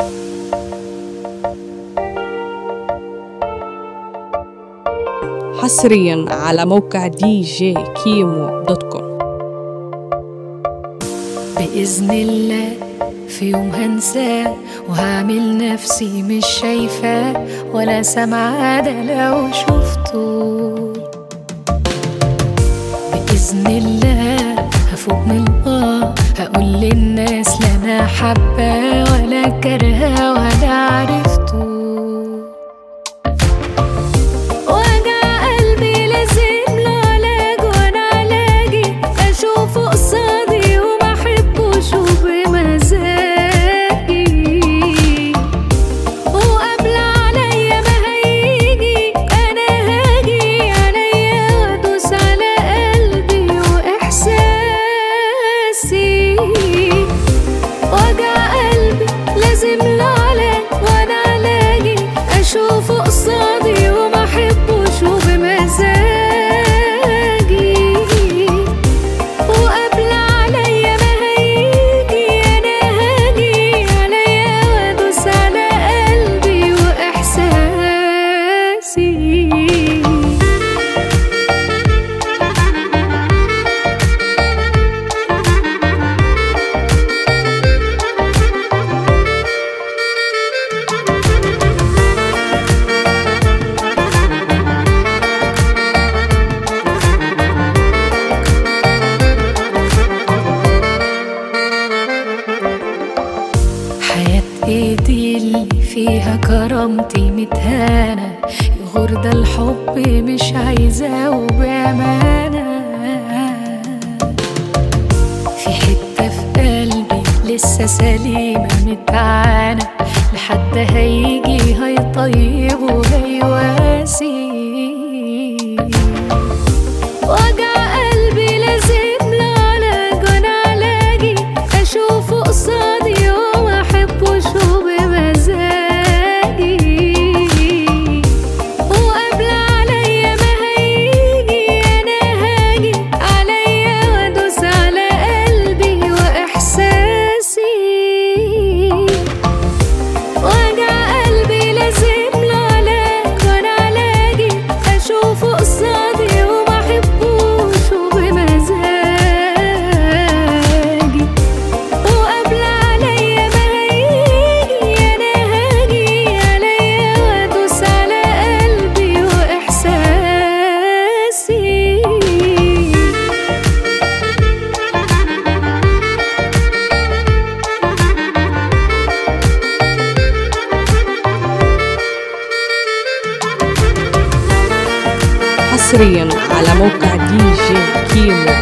حصريا على موقع دي جي كيمو دوت كوم بإذن الله في يوم هنساه وهعمل نفسي مش شايفاه ولا سامعاه ده لو شفته بإذن الله هفوق من الآه هقول للناس لا أنا حباه ولا كرهاه ولا عرفته وجع قلبي لازم له علاج وانا علاجي اشوفه قصادي وما احبوش وبمزاجي وقبل عليا ما هيجي انا هاجي عليا وادوس على قلبي واحساسي وجع قلبي لازم له علاج وانا علاجي اشوفه قصادي وما احبوش وبمزاجي وقبل عليا ما هيجي انا هاجي عليا وادوس على قلبي واحساسي حياة ايدي اللي فيها كرامتي متهانة يغور ده الحب مش عايزاه وبأمانة في حتة في قلبي لسه سليمة متعانة لحد هيجي هيطيب وهيواسي وجع قلبي لازم له علاج وانا علاجي اشوفه قصادي وما احبوش وبمزاجي وقبل عليا ما هيجي انا هاجي عليا وادوس على قلبي واحساسي وجع قلبي لازم له علاج وانا علاجي اشوفه قصادي وما احبوش وبمزاجي وقبل عليا ما هيجي انا هاجي عليا وادوس على قلبي واحساسي حصريا على موقع دي جي كيمو